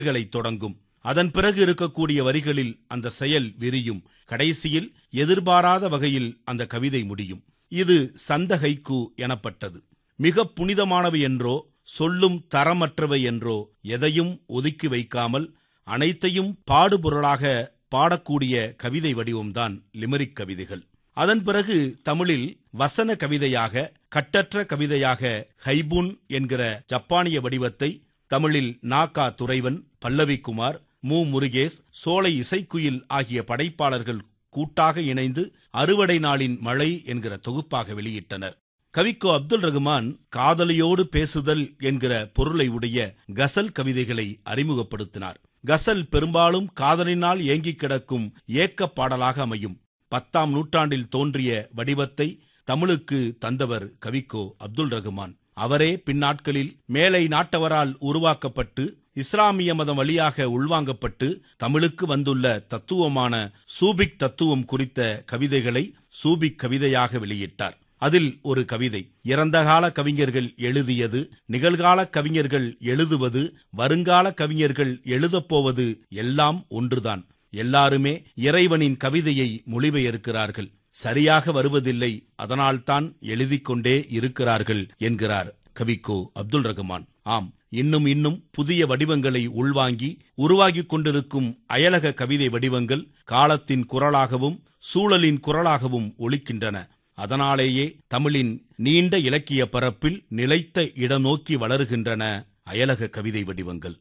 களை தொடங்கும் அதன் பிறகு இருக்கக்கூடிய வரிகளில் அந்த செயல் விரியும் கடைசியில் எதிர்பாராத வகையில் அந்த கவிதை முடியும் இது சந்தகைக்கு எனப்பட்டது மிக புனிதமானவை என்றோ சொல்லும் தரமற்றவை என்றோ எதையும் ஒதுக்கி வைக்காமல் அனைத்தையும் பாடுபொருளாக பாடக்கூடிய கவிதை வடிவம்தான் லிமரிக் கவிதைகள் அதன் பிறகு தமிழில் வசன கவிதையாக கட்டற்ற கவிதையாக ஹைபுன் என்கிற ஜப்பானிய வடிவத்தை தமிழில் நாகா துரைவன் பல்லவிக்குமார் மு முருகேஷ் சோலை இசைக்குயில் ஆகிய படைப்பாளர்கள் கூட்டாக இணைந்து அறுவடை நாளின் மழை என்கிற தொகுப்பாக வெளியிட்டனர் கவிக்கோ அப்துல் ரகுமான் காதலியோடு பேசுதல் என்கிற பொருளை உடைய கசல் கவிதைகளை அறிமுகப்படுத்தினார் கசல் பெரும்பாலும் காதலினால் ஏங்கிக் கிடக்கும் ஏக்கப் பாடலாக அமையும் பத்தாம் நூற்றாண்டில் தோன்றிய வடிவத்தை தமிழுக்கு தந்தவர் கவிக்கோ அப்துல் ரகுமான் அவரே பின்னாட்களில் மேலை நாட்டவரால் உருவாக்கப்பட்டு இஸ்லாமிய மதம் வழியாக உள்வாங்கப்பட்டு தமிழுக்கு வந்துள்ள தத்துவமான சூபிக் தத்துவம் குறித்த கவிதைகளை சூபிக் கவிதையாக வெளியிட்டார் அதில் ஒரு கவிதை இறந்த கால கவிஞர்கள் எழுதியது நிகழ்கால கவிஞர்கள் எழுதுவது வருங்கால கவிஞர்கள் எழுதப்போவது எல்லாம் ஒன்றுதான் எல்லாருமே இறைவனின் கவிதையை மொழிபெயர்க்கிறார்கள் சரியாக வருவதில்லை அதனால்தான் எழுதிக் கொண்டே இருக்கிறார்கள் என்கிறார் கவிக்கோ அப்துல் ரகுமான் ஆம் இன்னும் இன்னும் புதிய வடிவங்களை உள்வாங்கி உருவாகிக் கொண்டிருக்கும் அயலக கவிதை வடிவங்கள் காலத்தின் குரலாகவும் சூழலின் குரலாகவும் ஒலிக்கின்றன அதனாலேயே தமிழின் நீண்ட இலக்கிய பரப்பில் நிலைத்த இடம் நோக்கி வளருகின்றன அயலக கவிதை வடிவங்கள்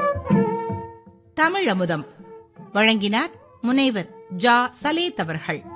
தமிழமுதம் வழங்கினார் முனைவர் ஜா சலேத் அவர்கள்